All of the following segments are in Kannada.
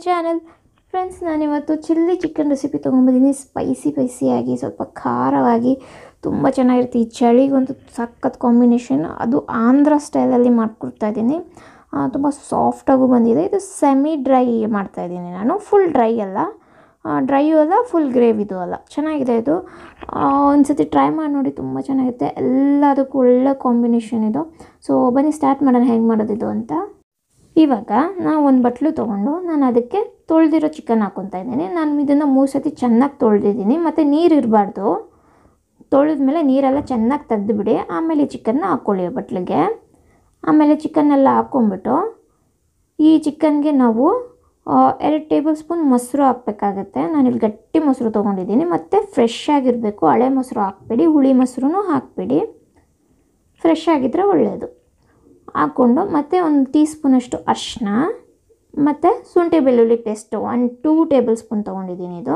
ಚಾನಲ್ ಫ್ರೆಂಡ್ಸ್ ನಾನಿವತ್ತು ಚಿಲ್ಲಿ ಚಿಕನ್ ರೆಸಿಪಿ ತೊಗೊಂಬಂದಿದ್ದೀನಿ ಸ್ಪೈಸಿ ಸ್ಪೈಸಿಯಾಗಿ ಸ್ವಲ್ಪ ಖಾರವಾಗಿ ತುಂಬ ಚೆನ್ನಾಗಿರುತ್ತೆ ಈ ಚಳಿಗಂತೂ ಸಖತ್ ಕಾಂಬಿನೇಷನ್ ಅದು ಆಂಧ್ರ ಸ್ಟೈಲಲ್ಲಿ ಮಾಡ್ಕೊಡ್ತಾ ಇದ್ದೀನಿ ತುಂಬ ಸಾಫ್ಟಾಗೂ ಬಂದಿದೆ ಇದು ಸೆಮಿ ಡ್ರೈ ಮಾಡ್ತಾಯಿದ್ದೀನಿ ನಾನು ಫುಲ್ ಡ್ರೈ ಅಲ್ಲ ಡ್ರೈಯೂ ಅಲ್ಲ ಫುಲ್ ಗ್ರೇವಿದು ಅಲ್ಲ ಚೆನ್ನಾಗಿದೆ ಇದು ಒಂದು ಸತಿ ಟ್ರೈ ಮಾಡಿ ನೋಡಿ ತುಂಬ ಚೆನ್ನಾಗಿರುತ್ತೆ ಎಲ್ಲದಕ್ಕೂ ಒಳ್ಳೆ ಕಾಂಬಿನೇಷನ್ ಇದು ಸೊ ಬನ್ನಿ ಸ್ಟಾರ್ಟ್ ಮಾಡೋಣ ಹೇಗೆ ಮಾಡೋದಿದು ಅಂತ ಇವಾಗ ನಾವು ಒಂದು ಬಟ್ಲು ತೊಗೊಂಡು ನಾನು ಅದಕ್ಕೆ ತೊಳೆದಿರೋ ಚಿಕನ್ ಹಾಕ್ಕೊತಾ ಇದ್ದೀನಿ ನಾನು ಇದನ್ನು ಮೂರು ಸತಿ ಚೆನ್ನಾಗಿ ತೊಳೆದಿದ್ದೀನಿ ಮತ್ತು ನೀರು ಇರಬಾರ್ದು ತೊಳೆದ್ಮೇಲೆ ನೀರೆಲ್ಲ ಚೆನ್ನಾಗಿ ತೆಗೆದುಬಿಡಿ ಆಮೇಲೆ ಈ ಚಿಕನ್ನ ಹಾಕ್ಕೊಳ್ಳಿ ಬಟ್ಲಿಗೆ ಆಮೇಲೆ ಚಿಕನ್ನೆಲ್ಲ ಹಾಕ್ಕೊಂಬಿಟ್ಟು ಈ ಚಿಕನ್ಗೆ ನಾವು ಎರಡು ಟೇಬಲ್ ಸ್ಪೂನ್ ಮೊಸರು ಹಾಕಬೇಕಾಗತ್ತೆ ನಾನಿಲ್ಲಿ ಗಟ್ಟಿ ಮೊಸರು ತೊಗೊಂಡಿದ್ದೀನಿ ಮತ್ತು ಫ್ರೆಶ್ ಆಗಿರಬೇಕು ಹಳೆ ಮೊಸರು ಹಾಕ್ಬೇಡಿ ಹುಳಿ ಮೊಸರು ಹಾಕ್ಬೇಡಿ ಫ್ರೆಶ್ ಆಗಿದ್ದರೆ ಒಳ್ಳೆಯದು ಹಾಕ್ಕೊಂಡು ಮತ್ತು ಒಂದು ಟೀ ಸ್ಪೂನಷ್ಟು ಅರಿಶಿನ ಮತ್ತು ಶುಂಠಿ ಬೆಳ್ಳುಳ್ಳಿ paste one two tablespoon ತೊಗೊಂಡಿದ್ದೀನಿ ಇದು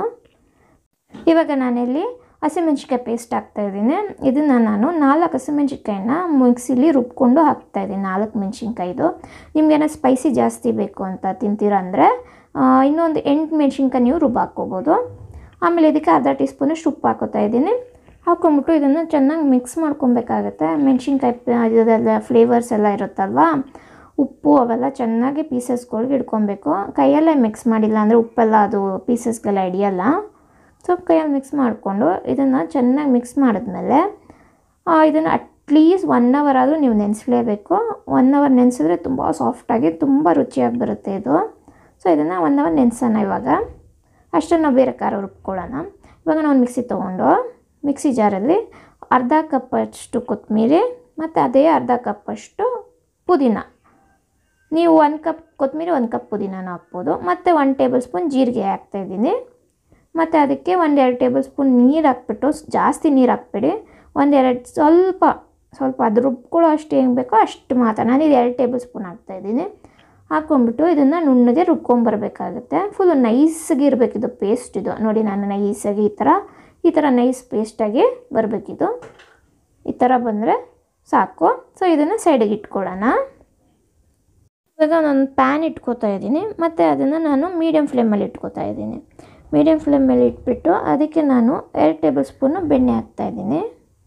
ಇವಾಗ ನಾನಿಲ್ಲಿ ಹಸಿಮೆಣ್ಸಿಕಾಯಿ ಪೇಸ್ಟ್ ಹಾಕ್ತಾಯಿದ್ದೀನಿ ಇದನ್ನು ನಾನು ನಾಲ್ಕು ಹಸಿಮೆಣ್ಸಿಕಾಯಿನ ಮಿಕ್ಸಿಲಿ ರುಬ್ಕೊಂಡು ಹಾಕ್ತಾಯಿದ್ದೀನಿ ನಾಲ್ಕು ಮೆಣಸಿನ್ಕಾಯಿದು ನಿಮಗೇನೋ ಸ್ಪೈಸಿ ಜಾಸ್ತಿ ಬೇಕು ಅಂತ ತಿಂತೀರ ಅಂದರೆ ಇನ್ನೊಂದು ಎಂಟು ಮೆಣಸಿನ್ಕಾಯಿ ನೀವು ರುಬ್ಬ ಹಾಕ್ಕೋಬೋದು ಆಮೇಲೆ ಇದಕ್ಕೆ ಅರ್ಧ ಟೀ ಸ್ಪೂನಷ್ಟು ಉಪ್ಪು ಹಾಕೋತಾ ಇದ್ದೀನಿ ಹಾಕ್ಕೊಂಬಿಟ್ಟು ಇದನ್ನು ಚೆನ್ನಾಗಿ ಮಿಕ್ಸ್ ಮಾಡ್ಕೊಬೇಕಾಗತ್ತೆ ಮೆಣಸಿನ್ಕಾಯಿ ಇದೆಲ್ಲ ಫ್ಲೇವರ್ಸ್ ಎಲ್ಲ ಇರುತ್ತಲ್ವ ಉಪ್ಪು ಅವೆಲ್ಲ ಚೆನ್ನಾಗಿ ಪೀಸಸ್ಗಳಿಗೆ ಇಟ್ಕೊಬೇಕು ಕೈಯಲ್ಲೇ ಮಿಕ್ಸ್ ಮಾಡಿಲ್ಲ ಅಂದರೆ ಉಪ್ಪೆಲ್ಲ ಅದು ಪೀಸಸ್ಗೆಲ್ಲ ಹಿಡಿಯಲ್ಲ ಸೊ ಕೈಯಲ್ಲಿ ಮಿಕ್ಸ್ ಮಾಡಿಕೊಂಡು ಇದನ್ನು ಚೆನ್ನಾಗಿ ಮಿಕ್ಸ್ ಮಾಡಿದ್ಮೇಲೆ ಇದನ್ನು ಅಟ್ಲೀಸ್ಟ್ ಒನ್ ಅವರ್ ಆದರೂ ನೀವು ನೆನೆಸಲೇಬೇಕು ಒನ್ ಅವರ್ ನೆನೆಸಿದ್ರೆ ತುಂಬ ಸಾಫ್ಟಾಗಿ ತುಂಬ ರುಚಿಯಾಗಿ ಬರುತ್ತೆ ಇದು ಸೊ ಇದನ್ನು ಒನ್ ಅವರ್ ನೆನೆಸೋಣ ಇವಾಗ ಅಷ್ಟನ್ನು ನಾವು ಬೇರೆ ಖಾರ ರುಬ್ಕೊಳ್ಳೋಣ ಇವಾಗ ನಾವು ಮಿಕ್ಸಿ ತೊಗೊಂಡು ಮಿಕ್ಸಿ ಜಾರಲ್ಲಿ ಅರ್ಧ ಕಪ್ಪಷ್ಟು ಕೊತ್ತಂಬರಿ ಮತ್ತು ಅದೇ ಅರ್ಧ ಕಪ್ಪಷ್ಟು ಪುದೀನ ನೀವು ಒಂದು ಕಪ್ ಕೊತ್ತಂಬರಿ ಒಂದು ಕಪ್ ಪುದೀನನ ಹಾಕ್ಬೋದು ಮತ್ತು ಒನ್ ಟೇಬಲ್ ಸ್ಪೂನ್ ಜೀರಿಗೆ ಹಾಕ್ತಾಯಿದ್ದೀನಿ ಮತ್ತು ಅದಕ್ಕೆ ಒಂದೆರಡು ಟೇಬಲ್ ಸ್ಪೂನ್ ನೀರು ಹಾಕ್ಬಿಟ್ಟು ಜಾಸ್ತಿ ನೀರು ಹಾಕ್ಬೇಡಿ ಒಂದೆರಡು ಸ್ವಲ್ಪ ಸ್ವಲ್ಪ ಅದು ರುಬ್ಕೊಳ್ಳೋ ಅಷ್ಟು ಹೆಂಗೆ ಬೇಕೋ ಅಷ್ಟು ಮಾತ್ರ ನಾನು ಇದು ಎರಡು ಟೇಬಲ್ ಸ್ಪೂನ್ ಹಾಕ್ತಾಯಿದ್ದೀನಿ ಹಾಕ್ಕೊಂಬಿಟ್ಟು ಇದನ್ನು ನುಣ್ಣಗೆ ರುಬ್ಕೊಂಬರ್ಬೇಕಾಗುತ್ತೆ ಫುಲ್ ನೈಸಾಗಿ ಇರಬೇಕಿದು ಪೇಸ್ಟ್ ಇದು ನೋಡಿ ನಾನು ನೈಸಾಗಿ ಈ ಥರ ಈ ಥರ ನೈಸ್ ಪೇಸ್ಟಾಗಿ ಬರಬೇಕಿದು ಈ ಥರ ಬಂದರೆ ಸಾಕು ಸೊ ಇದನ್ನು ಸೈಡಿಗೆ ಇಟ್ಕೊಳ್ಳೋಣ ಇವಾಗ ನಾನು ಪ್ಯಾನ್ ಇಟ್ಕೋತಾ ಇದ್ದೀನಿ ಮತ್ತು ಅದನ್ನು ನಾನು ಮೀಡಿಯಮ್ ಫ್ಲೇಮಲ್ಲಿ ಇಟ್ಕೋತಾ ಇದ್ದೀನಿ ಮೀಡಿಯಮ್ ಫ್ಲೇಮಲ್ಲಿ ಇಟ್ಬಿಟ್ಟು ಅದಕ್ಕೆ ನಾನು ಎರಡು ಟೇಬಲ್ ಸ್ಪೂನು ಬೆಣ್ಣೆ ಹಾಕ್ತಾಯಿದ್ದೀನಿ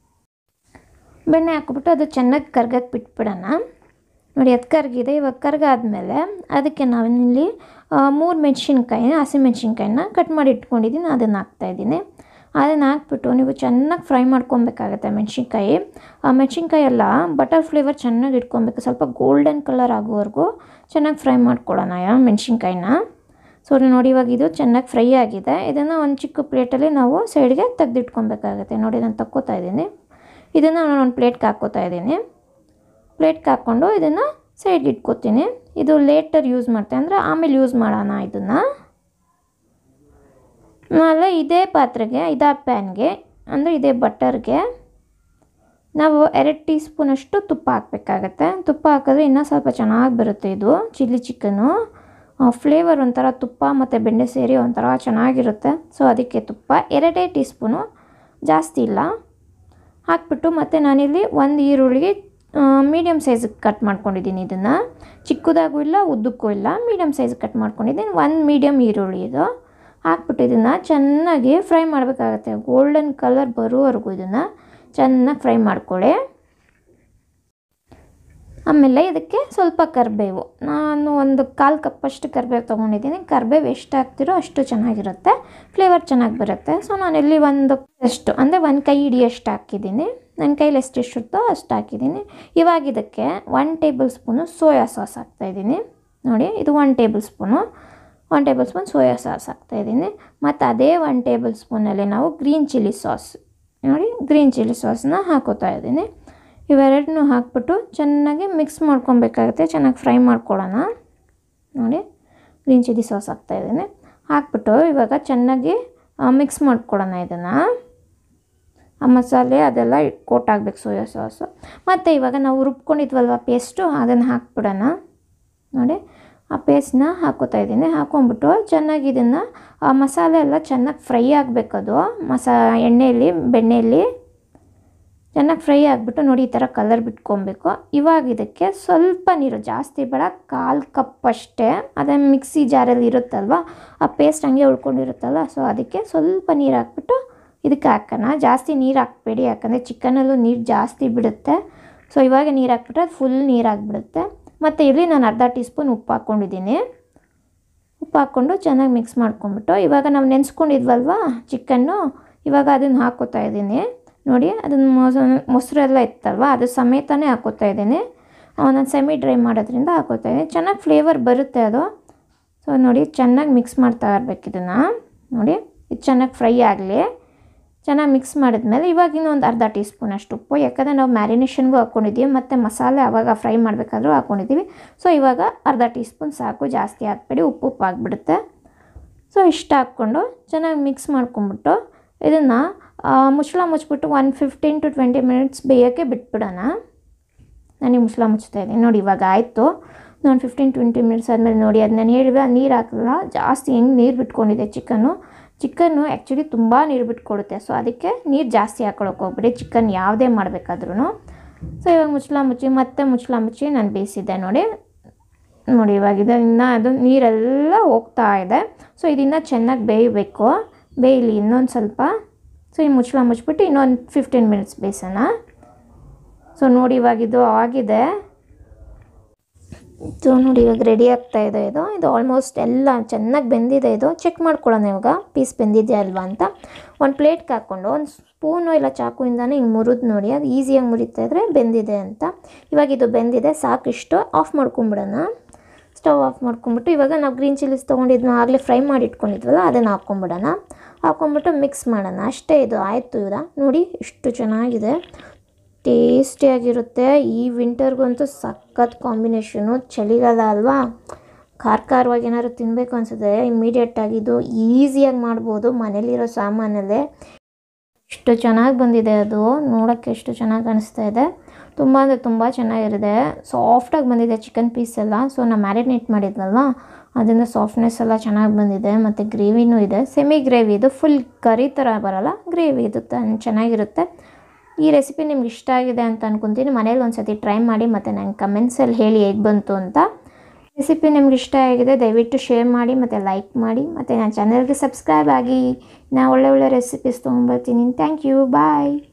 ಬೆಣ್ಣೆ ಹಾಕ್ಬಿಟ್ಟು ಅದು ಚೆನ್ನಾಗಿ ಕರ್ಗಕ್ಕೆ ಬಿಟ್ಬಿಡೋಣ ನೋಡಿ ಅದು ಕರ್ಗಿದೆ ಇವಾಗ ಕರ್ಗಾದ್ಮೇಲೆ ಅದಕ್ಕೆ ನಾವಿಲ್ಲಿ ಮೂರು ಮೆಣಸಿನ್ಕಾಯಿ ಹಸಿಮೆಣ್ಸಿನ್ಕಾಯಿನ ಕಟ್ ಮಾಡಿ ಇಟ್ಕೊಂಡಿದ್ದೀನಿ ಅದನ್ನು ಹಾಕ್ತಾಯಿದ್ದೀನಿ ಅದನ್ನು ಹಾಕ್ಬಿಟ್ಟು ನೀವು ಚೆನ್ನಾಗಿ ಫ್ರೈ ಮಾಡ್ಕೊಬೇಕಾಗತ್ತೆ ಮೆಣಸಿನ್ಕಾಯಿ ಆ ಮೆಣಸಿನ್ಕಾಯಿ ಎಲ್ಲ ಬಟರ್ ಫ್ಲೇವರ್ ಚೆನ್ನಾಗಿ ಇಟ್ಕೊಬೇಕು ಸ್ವಲ್ಪ ಗೋಲ್ಡನ್ ಕಲರ್ ಆಗೋವರೆಗೂ ಚೆನ್ನಾಗಿ ಫ್ರೈ ಮಾಡ್ಕೊಳ್ಳೋಣ ಮೆಣಸಿನ್ಕಾಯಿನ ಸೊ ನೋಡಿ ಇವಾಗ ಇದು ಚೆನ್ನಾಗಿ ಫ್ರೈ ಆಗಿದೆ ಇದನ್ನು ಒಂದು ಚಿಕ್ಕ ಪ್ಲೇಟಲ್ಲಿ ನಾವು ಸೈಡ್ಗೆ ತೆಗೆದಿಟ್ಕೊಬೇಕಾಗತ್ತೆ ನೋಡಿ ನಾನು ತಕ್ಕೋತಾ ಇದ್ದೀನಿ ಇದನ್ನು ನಾನು ಒಂದು ಪ್ಲೇಟ್ಗೆ ಹಾಕ್ಕೋತಾ ಇದ್ದೀನಿ ಪ್ಲೇಟ್ಗೆ ಹಾಕ್ಕೊಂಡು ಇದನ್ನು ಸೈಡ್ಗೆ ಇಟ್ಕೋತೀನಿ ಇದು ಲೇಟರ್ ಯೂಸ್ ಮಾಡ್ತೀನಿ ಅಂದರೆ ಆಮೇಲೆ ಯೂಸ್ ಮಾಡೋಣ ಇದನ್ನು ಆಮೇಲೆ ಇದೇ ಪಾತ್ರೆಗೆ ಇದೇ ಪ್ಯಾನ್ಗೆ ಅಂದರೆ ಇದೇ ಬಟರ್ಗೆ ನಾವು ಎರಡು ಟೀ ಸ್ಪೂನಷ್ಟು ತುಪ್ಪ ಹಾಕಬೇಕಾಗತ್ತೆ ತುಪ್ಪ ಹಾಕಿದ್ರೆ ಇನ್ನೂ ಸ್ವಲ್ಪ ಚೆನ್ನಾಗಿ ಬರುತ್ತೆ ಇದು ಚಿಲ್ಲಿ ಚಿಕನು ಫ್ಲೇವರ್ ಒಂಥರ ತುಪ್ಪ ಮತ್ತು ಬೆಣ್ಣೆ ಸೇರಿ ಒಂಥರ ಚೆನ್ನಾಗಿರುತ್ತೆ ಸೊ ಅದಕ್ಕೆ ತುಪ್ಪ ಎರಡೇ ಟೀ ಸ್ಪೂನು ಜಾಸ್ತಿ ಇಲ್ಲ ಹಾಕ್ಬಿಟ್ಟು ಮತ್ತು ನಾನಿಲ್ಲಿ ಒಂದು ಈರುಳ್ಳಿಗೆ ಮೀಡಿಯಮ್ ಸೈಜಿಗೆ ಕಟ್ ಮಾಡ್ಕೊಂಡಿದ್ದೀನಿ ಇದನ್ನು ಚಿಕ್ಕದಾಗೂ ಇಲ್ಲ ಉದ್ದಕ್ಕೂ ಇಲ್ಲ ಮೀಡಿಯಮ್ ಸೈಜಿಗೆ ಕಟ್ ಮಾಡ್ಕೊಂಡಿದ್ದೀನಿ ಒಂದು ಮೀಡಿಯಮ್ ಈರುಳ್ಳಿ ಇದು ಹಾಕ್ಬಿಟ್ಟು ಇದನ್ನು ಚೆನ್ನಾಗಿ ಫ್ರೈ ಮಾಡಬೇಕಾಗತ್ತೆ ಗೋಲ್ಡನ್ ಕಲರ್ ಬರೋವರೆಗೂ ಇದನ್ನು ಚೆನ್ನಾಗಿ ಫ್ರೈ ಮಾಡ್ಕೊಳ್ಳಿ ಆಮೇಲೆ ಇದಕ್ಕೆ ಸ್ವಲ್ಪ ಕರಿಬೇವು ನಾನು ಒಂದು ಕಾಲು ಕಪ್ಪಷ್ಟು ಕರಿಬೇವು ತೊಗೊಂಡಿದ್ದೀನಿ ಕರಿಬೇವು ಎಷ್ಟು ಹಾಕ್ತಿರೋ ಅಷ್ಟು ಚೆನ್ನಾಗಿರುತ್ತೆ ಫ್ಲೇವರ್ ಚೆನ್ನಾಗಿ ಬರುತ್ತೆ ಸೊ ನಾನಿಲ್ಲಿ ಒಂದು ಅಷ್ಟು ಅಂದರೆ ಒಂದು ಕೈ ಹಿಡಿಯಷ್ಟು ಹಾಕಿದ್ದೀನಿ ನನ್ನ ಕೈಲಿ ಎಷ್ಟು ಎಷ್ಟಿರುತ್ತೋ ಅಷ್ಟು ಹಾಕಿದ್ದೀನಿ ಇವಾಗ ಇದಕ್ಕೆ one tablespoon soya sauce ಹಾಕ್ತಾಯಿದ್ದೀನಿ ನೋಡಿ ಇದು one tablespoon one tablespoon soya sauce ಹಾಕ್ತಾಯಿದ್ದೀನಿ ಮತ್ತು ಅದೇ ಒನ್ ಟೇಬಲ್ ಸ್ಪೂನಲ್ಲಿ ನಾವು ಗ್ರೀನ್ ಚಿಲ್ಲಿ ಸಾಸ್ ನೋಡಿ ಗ್ರೀನ್ ಚಿಲ್ಲಿ ಸಾಸನ್ನ ಹಾಕೋತಾ ಇದ್ದೀನಿ ಇವೆರಡನ್ನೂ ಹಾಕ್ಬಿಟ್ಟು ಚೆನ್ನಾಗಿ ಮಿಕ್ಸ್ ಮಾಡ್ಕೊಬೇಕಾಗುತ್ತೆ ಚೆನ್ನಾಗಿ ಫ್ರೈ ಮಾಡ್ಕೊಳ್ಳೋಣ ನೋಡಿ ಗ್ರೀನ್ ಚಿಲ್ಲಿ ಸಾಸ್ ಹಾಕ್ತಾಯಿದ್ದೀನಿ ಹಾಕ್ಬಿಟ್ಟು ಇವಾಗ ಚೆನ್ನಾಗಿ ಮಿಕ್ಸ್ ಮಾಡ್ಕೊಳ್ಳೋಣ ಇದನ್ನು ಆ ಮಸಾಲೆ ಅದೆಲ್ಲ ಕೋಟ್ ಆಗಬೇಕು ಸೋಯಾ ಸಾಸು ಮತ್ತು ಇವಾಗ ನಾವು ರುಬ್ಕೊಂಡಿದ್ವಲ್ವ ಪೇಸ್ಟು ಅದನ್ನು ಹಾಕ್ಬಿಡೋಣ ನೋಡಿ ಆ ಪೇಸ್ಟ್ನ ಹಾಕೋತಾ ಇದ್ದೀನಿ ಹಾಕ್ಕೊಂಬಿಟ್ಟು ಚೆನ್ನಾಗಿ ಇದನ್ನು ಆ ಮಸಾಲೆ ಎಲ್ಲ ಚೆನ್ನಾಗಿ ಫ್ರೈ ಆಗಬೇಕದು ಮಸಾ ಎಣ್ಣೆಯಲ್ಲಿ ಬೆಣ್ಣೆಯಲ್ಲಿ ಚೆನ್ನಾಗಿ ಫ್ರೈ ಆಗಿಬಿಟ್ಟು ನೋಡಿ ಈ ಥರ ಕಲರ್ ಬಿಟ್ಕೊಬೇಕು ಇವಾಗ ಇದಕ್ಕೆ ಸ್ವಲ್ಪ ನೀರು ಜಾಸ್ತಿ ಬೇಡ ಕಾಲು ಕಪ್ ಅಷ್ಟೇ ಅದೇ ಮಿಕ್ಸಿ ಜಾರಲ್ಲಿ ಇರುತ್ತಲ್ವ ಆ ಪೇಸ್ಟ್ ಹಂಗೆ ಉಳ್ಕೊಂಡಿರುತ್ತಲ್ಲ ಸೊ ಅದಕ್ಕೆ ಸ್ವಲ್ಪ ನೀರು ಹಾಕ್ಬಿಟ್ಟು ಇದಕ್ಕೆ ಹಾಕೋಣ ಜಾಸ್ತಿ ನೀರು ಹಾಕ್ಬೇಡಿ ಯಾಕಂದರೆ ಚಿಕನಲ್ಲೂ ನೀರು ಜಾಸ್ತಿ ಬಿಡುತ್ತೆ ಸೊ ಇವಾಗ ನೀರು ಹಾಕ್ಬಿಟ್ರೆ ಫುಲ್ ನೀರು ಹಾಕ್ಬಿಡುತ್ತೆ ಮತ್ತು ಇಲ್ಲಿ ನಾನು ಅರ್ಧ ಟೀ ಸ್ಪೂನ್ ಉಪ್ಪು ಹಾಕ್ಕೊಂಡಿದ್ದೀನಿ ಉಪ್ಪು ಹಾಕ್ಕೊಂಡು ಚೆನ್ನಾಗಿ ಮಿಕ್ಸ್ ಮಾಡ್ಕೊಂಬಿಟ್ಟು ಇವಾಗ ನಾವು ನೆನೆಸ್ಕೊಂಡಿದ್ವಲ್ವ ಚಿಕನ್ನು ಇವಾಗ ಅದನ್ನು ಹಾಕೋತಾ ಇದ್ದೀನಿ ನೋಡಿ ಅದನ್ನು ಮೊಸರೆಲ್ಲ ಇತ್ತಲ್ವ ಅದು ಸಮೇತನೇ ಹಾಕೋತಾ ಇದ್ದೀನಿ ನಾನು ಸೆಮಿ ಡ್ರೈ ಮಾಡೋದ್ರಿಂದ ಹಾಕೋತಾ ಇದ್ದೀನಿ ಚೆನ್ನಾಗಿ ಫ್ಲೇವರ್ ಬರುತ್ತೆ ಅದು ಸೊ ನೋಡಿ ಚೆನ್ನಾಗಿ ಮಿಕ್ಸ್ ಮಾಡ್ತಾ ಇರ್ಬೇಕು ಇದನ್ನು ನೋಡಿ ಇದು ಚೆನ್ನಾಗಿ ಫ್ರೈ ಆಗಲಿ ಚೆನ್ನಾಗಿ ಮಿಕ್ಸ್ ಮಾಡಿದ್ಮೇಲೆ ಇವಾಗ ಇನ್ನೊಂದು ಅರ್ಧ ಟೀ ಸ್ಪೂನ್ ಅಷ್ಟು ಉಪ್ಪು ಯಾಕಂದರೆ ನಾವು ಮ್ಯಾರಿನೇಷನ್ಗೂ ಹಾಕ್ಕೊಂಡಿದ್ದೀವಿ ಮತ್ತು ಮಸಾಲೆ ಆವಾಗ ಫ್ರೈ ಮಾಡಬೇಕಾದ್ರೂ ಹಾಕ್ಕೊಂಡಿದ್ದೀವಿ ಸೊ ಇವಾಗ ಅರ್ಧ ಟೀ ಸ್ಪೂನ್ ಸಾಕು ಜಾಸ್ತಿ ಹಾಕ್ಬೇಡಿ ಉಪ್ಪು ಉಪ್ಪು ಆಗಿಬಿಡುತ್ತೆ ಸೊ ಇಷ್ಟು ಹಾಕ್ಕೊಂಡು ಚೆನ್ನಾಗಿ ಮಿಕ್ಸ್ ಮಾಡ್ಕೊಂಬಿಟ್ಟು ಇದನ್ನು ಮುಚ್ಚಳ ಮುಚ್ಚಿಬಿಟ್ಟು one fifteen to twenty minutes ಬೇಯೋಕ್ಕೆ ಬಿಟ್ಬಿಡೋಣ ನನಗೆ ಮುಚ್ಚಳ ಮುಚ್ತಾ ಇದ್ದೀನಿ ನೋಡಿ ಇವಾಗ ಆಯಿತು ನಾನು ಫಿಫ್ಟೀನ್ ಟ್ವೆಂಟಿ ಮಿನಿಟ್ಸ್ ಆದಮೇಲೆ ನೋಡಿ ಅದು ನಾನು ಹೇಳಿದ್ರೆ ನೀರು ಹಾಕಲ್ಲ ಜಾಸ್ತಿ ಹೆಂಗೆ ನೀರು ಬಿಟ್ಕೊಂಡಿದೆ ಚಿಕನ್ನು ಚಿಕನ್ನು ಆ್ಯಕ್ಚುಲಿ ತುಂಬ ನೀರು ಬಿಟ್ಕೊಡುತ್ತೆ ಸೊ ಅದಕ್ಕೆ ನೀರು ಜಾಸ್ತಿ ಹಾಕೊಳಕ್ಕೆ ಹೋಗ್ಬಿಡಿ ಚಿಕನ್ ಯಾವುದೇ ಮಾಡಬೇಕಾದ್ರೂ ಸೊ ಇವಾಗ ಮುಚ್ಚಳ ಮುಚ್ಚಿ ಮತ್ತೆ ಮುಚ್ಚಳ ಮುಚ್ಚಿ ನಾನು ಬೇಯಿಸಿದ್ದೆ ನೋಡಿ ನೋಡಿ ಇವಾಗ ಇದನ್ನು ಅದು ನೀರೆಲ್ಲ ಹೋಗ್ತಾ ಇದೆ ಸೊ ಇದನ್ನು ಚೆನ್ನಾಗಿ ಬೇಯಬೇಕು ಬೇಯಲಿ ಇನ್ನೊಂದು ಸ್ವಲ್ಪ ಸೊ ಈ ಮುಚ್ಚಳ ಮುಚ್ಚಿಬಿಟ್ಟು ಇನ್ನೊಂದು ಫಿಫ್ಟೀನ್ ಮಿನಿಟ್ಸ್ ಬೇಯಿಸೋಣ ಸೊ ನೋಡಿ ಇವಾಗ ಇದು ಆಗಿದೆ ಸೊ ನೋಡಿ ಇವಾಗ ರೆಡಿ ಆಗ್ತಾ ಇದೆ ಇದು ಇದು ಆಲ್ಮೋಸ್ಟ್ ಎಲ್ಲ ಚೆನ್ನಾಗಿ ಬೆಂದಿದೆ ಇದು ಚೆಕ್ ಮಾಡ್ಕೊಳ್ಳೋಣ ಇವಾಗ ಪೀಸ್ ಬೆಂದಿದೆ ಅಲ್ವಾ ಅಂತ ಒಂದು ಪ್ಲೇಟ್ಗೆ ಹಾಕ್ಕೊಂಡು ಒಂದು ಸ್ಪೂನು ಇಲ್ಲ ಚಾಕುಯಿಂದನೇ ಹಿಂಗೆ ಮುರಿದು ನೋಡಿ ಅದು ಈಸಿಯಾಗಿ ಮುರಿತಾ ಇದ್ರೆ ಬೆಂದಿದೆ ಅಂತ ಇವಾಗ ಇದು ಬೆಂದಿದೆ ಸಾಕಿಷ್ಟು ಆಫ್ ಮಾಡ್ಕೊಂಬಿಡೋಣ ಸ್ಟವ್ ಆಫ್ ಮಾಡ್ಕೊಂಬಿಟ್ಟು ಇವಾಗ ನಾವು ಗ್ರೀನ್ ಚಿಲ್ಲೀಸ್ ತೊಗೊಂಡಿದ್ನ ಆಗಲೇ ಫ್ರೈ ಮಾಡಿ ಇಟ್ಕೊಂಡಿದ್ವಲ್ಲ ಅದನ್ನು ಹಾಕ್ಕೊಂಬಿಡೋಣ ಹಾಕ್ಕೊಂಬಿಟ್ಟು ಮಿಕ್ಸ್ ಮಾಡೋಣ ಅಷ್ಟೇ ಇದು ಆಯಿತು ಇವಾಗ ನೋಡಿ ಎಷ್ಟು ಚೆನ್ನಾಗಿದೆ ಟೇಸ್ಟಿಯಾಗಿರುತ್ತೆ ಈ ವಿಂಟರ್ಗಂತೂ ಸಖತ್ ಕಾಂಬಿನೇಷನು ಚಳಿಗಾಲ ಅಲ್ವಾ ಖಾರ ಖಾರವಾಗಿ ಏನಾದ್ರು ತಿನ್ನಬೇಕು ಅನಿಸಿದ್ರೆ ಇಮ್ಮಿಡಿಯೇಟಾಗಿ ಇದು ಈಸಿಯಾಗಿ ಮಾಡ್ಬೋದು ಮನೇಲಿರೋ ಸಾಮಾನಲ್ಲೇ ಎಷ್ಟು ಚೆನ್ನಾಗಿ ಬಂದಿದೆ ಅದು ನೋಡೋಕ್ಕೆ ಎಷ್ಟು ಚೆನ್ನಾಗಿ ಕಾಣಿಸ್ತಾ ಇದೆ ತುಂಬ ಅಂದರೆ ತುಂಬ ಚೆನ್ನಾಗಿರುತ್ತೆ ಸಾಫ್ಟಾಗಿ ಬಂದಿದೆ ಚಿಕನ್ ಪೀಸ್ ಎಲ್ಲ ಸೊ ನಾನು ಮ್ಯಾರಿನೇಟ್ ಮಾಡಿದ್ನಲ್ವ ಅದರಿಂದ ಸಾಫ್ಟ್ನೆಸ್ ಎಲ್ಲ ಚೆನ್ನಾಗಿ ಬಂದಿದೆ ಮತ್ತು ಗ್ರೇವಿನೂ ಇದೆ ಸೆಮಿ ಗ್ರೇವಿ ಇದು ಫುಲ್ ಕರಿ ಥರ ಬರೋಲ್ಲ ಗ್ರೇವಿ ಇದು ತ- ಚೆನ್ನಾಗಿರುತ್ತೆ ಈ ರೆಸಿಪಿ ನಿಮ್ಗೆ ಇಷ್ಟ ಆಗಿದೆ ಅಂತ ಅನ್ಕೊತೀನಿ ಮನೇಲಿ ಒಂದು ಸತಿ ಟ್ರೈ ಮಾಡಿ ಮತ್ತು ನಂಗೆ ಕಮೆಂಟ್ಸಲ್ಲಿ ಹೇಳಿ ಹೇಗೆ ಬಂತು ಅಂತ ರೆಸಿಪಿ ನಿಮ್ಗೆ ಇಷ್ಟ ಆಗಿದೆ ದಯವಿಟ್ಟು ಶೇರ್ ಮಾಡಿ ಮತ್ತು ಲೈಕ್ ಮಾಡಿ ಮತ್ತು ನನ್ನ ಚಾನಲ್ಗೆ ಸಬ್ಸ್ಕ್ರೈಬ್ ಆಗಿ ನಾ ಒಳ್ಳೆ ಒಳ್ಳೆ ರೆಸಿಪೀಸ್ ತೊಗೊಂಬರ್ತೀನಿ ಥ್ಯಾಂಕ್ ಯು ಬಾಯ್